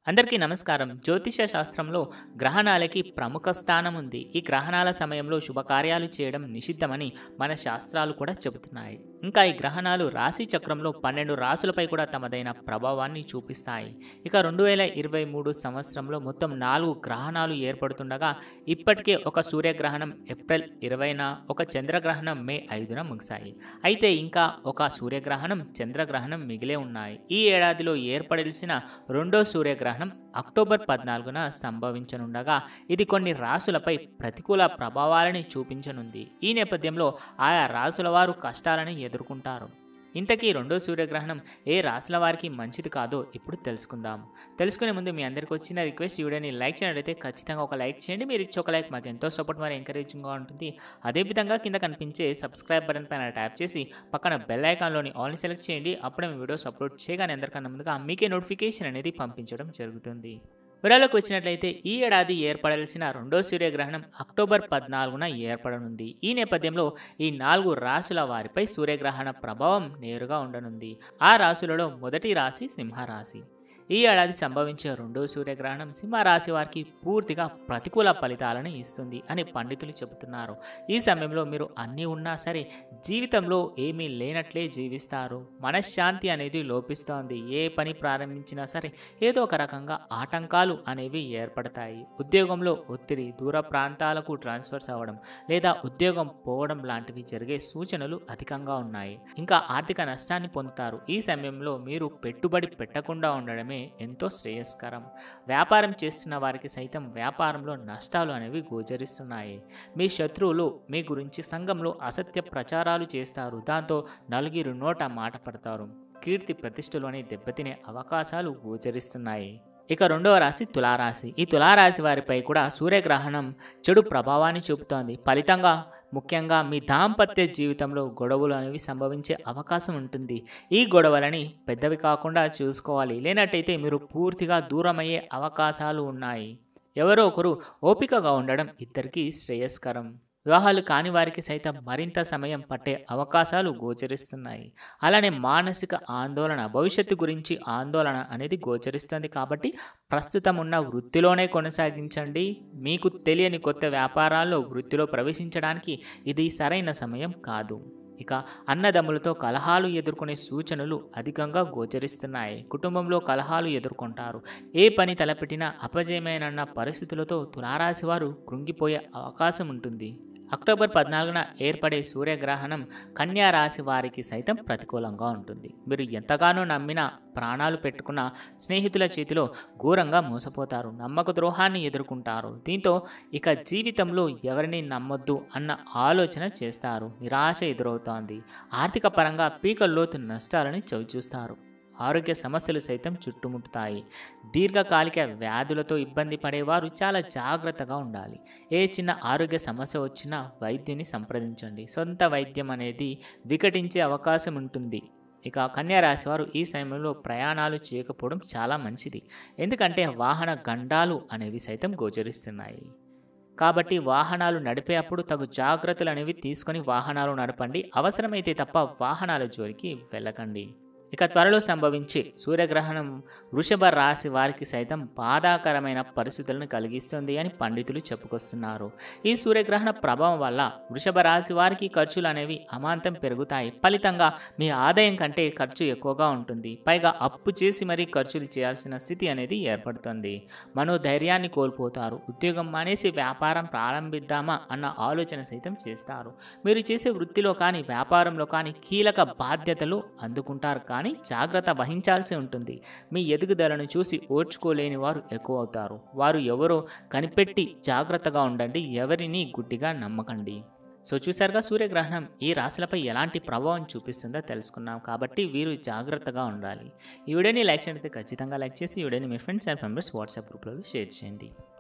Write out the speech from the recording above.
అందరికీ నమస్కారం జ్యోతిష శాస్త్రంలో గ్రహణాలకి ప్రముఖ స్థానం ఉంది ఈ గ్రహణాల సమయంలో శుభకార్యాలు చేయడం నిషిద్ధమని మన శాస్త్రాలు కూడా చెబుతున్నాయి ఇంకా ఈ గ్రహణాలు రాశి చక్రంలో పన్నెండు రాసులపై కూడా తమదైన ప్రభావాన్ని చూపిస్తాయి ఇక రెండు వేల ఇరవై మూడు సంవత్సరంలో మొత్తం నాలుగు గ్రహణాలు ఏర్పడుతుండగా ఇప్పటికే ఒక సూర్యగ్రహణం ఏప్రిల్ ఇరవైన ఒక చంద్రగ్రహణం మే ఐదున ముగిశాయి అయితే ఇంకా ఒక సూర్యగ్రహణం చంద్రగ్రహణం మిగిలే ఉన్నాయి ఈ ఏడాదిలో ఏర్పడాల్సిన రెండో సూర్యగ్రహణం అక్టోబర్ పద్నాలుగున సంభవించనుండగా ఇది కొన్ని రాసులపై ప్రతికూల ప్రభావాలని చూపించనుంది ఈ నేపథ్యంలో ఆయా రాసుల వారు కష్టాలని ఎదుర్కొంటారు ఇంతకీ రెండో సూర్యగ్రహణం ఏ రాశుల వారికి మంచిది కాదో ఇప్పుడు తెలుసుకుందాం తెలుసుకునే ముందు మీ అందరికి వచ్చిన రిక్వెస్ట్ ఈ వీడియోని లైక్ చేయనట్లయితే ఖచ్చితంగా ఒక లైక్ చేయండి మీరు ఇచ్చే ఒక లైక్ మాకు ఎంతో సపోర్ట్ మరి ఎంకరేజింగ్గా ఉంటుంది అదేవిధంగా కింద కనిపించే సబ్స్క్రైబ్ బటన్ పైన ట్యాప్ చేసి పక్కన బెల్ ఐకాన్లోని ఆల్ని సెలెక్ట్ చేయండి అప్పుడే మీ వీడియోస్ అప్లోడ్ చేయగానే అందరికన్నా ముందుగా మీకే నోటిఫికేషన్ అనేది పంపించడం జరుగుతుంది వివరాలకు వచ్చినట్లయితే ఈ ఏడాది ఏర్పడాల్సిన రెండో సూర్యగ్రహణం అక్టోబర్ పద్నాలుగున ఏర్పడనుంది ఈ నేపథ్యంలో ఈ నాలుగు రాశుల వారిపై సూర్యగ్రహణ ప్రభావం నేరుగా ఉండనుంది ఆ రాశులలో మొదటి రాశి సింహరాశి ఈ ఏడాది సంభవించే రెండో సూర్యగ్రహణం సింహరాశి వారికి పూర్తిగా ప్రతికూల ఫలితాలను ఇస్తుంది అని పండితులు చెబుతున్నారు ఈ సమయంలో మీరు అన్నీ ఉన్నా సరే జీవితంలో ఏమీ లేనట్లే జీవిస్తారు మనశ్శాంతి అనేది లోపిస్తోంది ఏ పని ప్రారంభించినా సరే ఏదో ఒక రకంగా ఆటంకాలు అనేవి ఏర్పడతాయి ఉద్యోగంలో ఒత్తిడి దూర ప్రాంతాలకు ట్రాన్స్ఫర్స్ అవ్వడం లేదా ఉద్యోగం పోవడం లాంటివి జరిగే సూచనలు అధికంగా ఉన్నాయి ఇంకా ఆర్థిక నష్టాన్ని పొందుతారు ఈ సమయంలో మీరు పెట్టుబడి పెట్టకుండా ఉండడమే ఎంతో శ్రేయస్కరం వ్యాపారం చేస్తున్న వారికి సైతం వ్యాపారంలో నష్టాలు అనేవి గోచరిస్తున్నాయి మీ శత్రువులు మీ గురించి సంఘంలో అసత్య ప్రచారాలు చేస్తారు దాంతో నలుగురు నోట మాట పడతారు కీర్తి ప్రతిష్టలోని దెబ్బతినే అవకాశాలు గోచరిస్తున్నాయి ఇక రెండవ రాశి తులారాశి ఈ తులారాశి వారిపై కూడా సూర్యగ్రహణం చెడు ప్రభావాన్ని చూపుతోంది ఫలితంగా ముఖ్యంగా మీ దాంపత్య జీవితంలో గొడవలు అనేవి సంభవించే అవకాశం ఉంటుంది ఈ గొడవలని పెద్దవి కాకుండా చూసుకోవాలి లేనట్టయితే మీరు పూర్తిగా దూరమయ్యే అవకాశాలు ఉన్నాయి ఎవరో ఒకరు ఓపికగా ఉండడం ఇద్దరికీ శ్రేయస్కరం వివాహాలు కాని వారికి సైతం మరింత సమయం పట్టే అవకాశాలు గోచరిస్తున్నాయి అలానే మానసిక ఆందోళన భవిష్యత్తు గురించి ఆందోళన అనేది గోచరిస్తుంది కాబట్టి ప్రస్తుతం ఉన్న వృత్తిలోనే కొనసాగించండి మీకు తెలియని కొత్త వ్యాపారాల్లో వృత్తిలో ప్రవేశించడానికి ఇది సరైన సమయం కాదు ఇక అన్నదమ్ములతో కలహాలు ఎదుర్కొనే సూచనలు అధికంగా గోచరిస్తున్నాయి కుటుంబంలో కలహాలు ఎదుర్కొంటారు ఏ పని తలపెట్టినా అపజయమేనన్న పరిస్థితులతో తులారాశి వారు కృంగిపోయే అవకాశం ఉంటుంది అక్టోబర్ పద్నాలుగున ఏర్పడే సూర్యగ్రహణం కన్యా రాశి వారికి సైతం ప్రతికూలంగా ఉంటుంది మీరు ఎంతగానో నమ్మిన ప్రాణాలు పెట్టుకున్న స్నేహితుల చేతిలో ఘోరంగా మోసపోతారు నమ్మక ద్రోహాన్ని ఎదుర్కొంటారు దీంతో ఇక జీవితంలో ఎవరిని నమ్మొద్దు అన్న ఆలోచన చేస్తారు నిరాశ ఎదురవుతోంది ఆర్థిక పరంగా పీకల్లోతు నష్టాలని చవిచూస్తారు ఆరోగ్య సమస్యలు సైతం చుట్టుముట్టుతాయి దీర్ఘకాలిక వ్యాధులతో ఇబ్బంది పడేవారు చాలా జాగ్రత్తగా ఉండాలి ఏ చిన్న ఆరోగ్య సమస్య వచ్చినా వైద్యుని సంప్రదించండి సొంత వైద్యం అనేది వికటించే అవకాశం ఉంటుంది ఇక కన్యా రాశి వారు ఈ సమయంలో ప్రయాణాలు చేయకపోవడం చాలా మంచిది ఎందుకంటే వాహన గండాలు అనేవి సైతం గోచరిస్తున్నాయి కాబట్టి వాహనాలు నడిపేటప్పుడు తగు జాగ్రత్తలు అనేవి తీసుకొని వాహనాలు నడపండి అవసరమైతే తప్ప వాహనాల జోలికి వెళ్ళకండి ఇక త్వరలో సంభవించే సూర్యగ్రహణం వృషభ రాశి వారికి సైతం బాధాకరమైన పరిస్థితులను కలిగిస్తుంది అని పండితులు చెప్పుకొస్తున్నారు ఈ సూర్యగ్రహణ ప్రభావం వల్ల వృషభ రాశి వారికి ఖర్చులు అనేవి అమాంతం పెరుగుతాయి ఫలితంగా మీ ఆదాయం కంటే ఖర్చు ఎక్కువగా ఉంటుంది పైగా అప్పు చేసి మరీ ఖర్చులు చేయాల్సిన స్థితి అనేది ఏర్పడుతుంది మనోధైర్యాన్ని కోల్పోతారు ఉద్యోగం మానేసి వ్యాపారం ప్రారంభిద్దామా అన్న ఆలోచన సైతం చేస్తారు మీరు చేసే వృత్తిలో కానీ వ్యాపారంలో కానీ కీలక బాధ్యతలు అందుకుంటారు కానీ జాగ్రత్త వహించాల్సి ఉంటుంది మీ ఎదుగుదలను చూసి ఓర్చుకోలేని వారు ఎక్కువ అవుతారు వారు ఎవరో కనిపెట్టి జాగ్రత్తగా ఉండండి ఎవరిని గుడ్డిగా నమ్మకండి సో చూసారుగా సూర్యగ్రహణం ఈ రాశులపై ఎలాంటి ప్రభావం చూపిస్తుందో తెలుసుకున్నాం కాబట్టి వీరు జాగ్రత్తగా ఉండాలి ఈ వీడియోని లైక్ చేయండి ఖచ్చితంగా లైక్ చేసి ఈ వీడియోని మీ ఫ్రెండ్స్ అండ్ మెంబర్స్ వాట్సాప్ గ్రూప్లో షేర్ చేయండి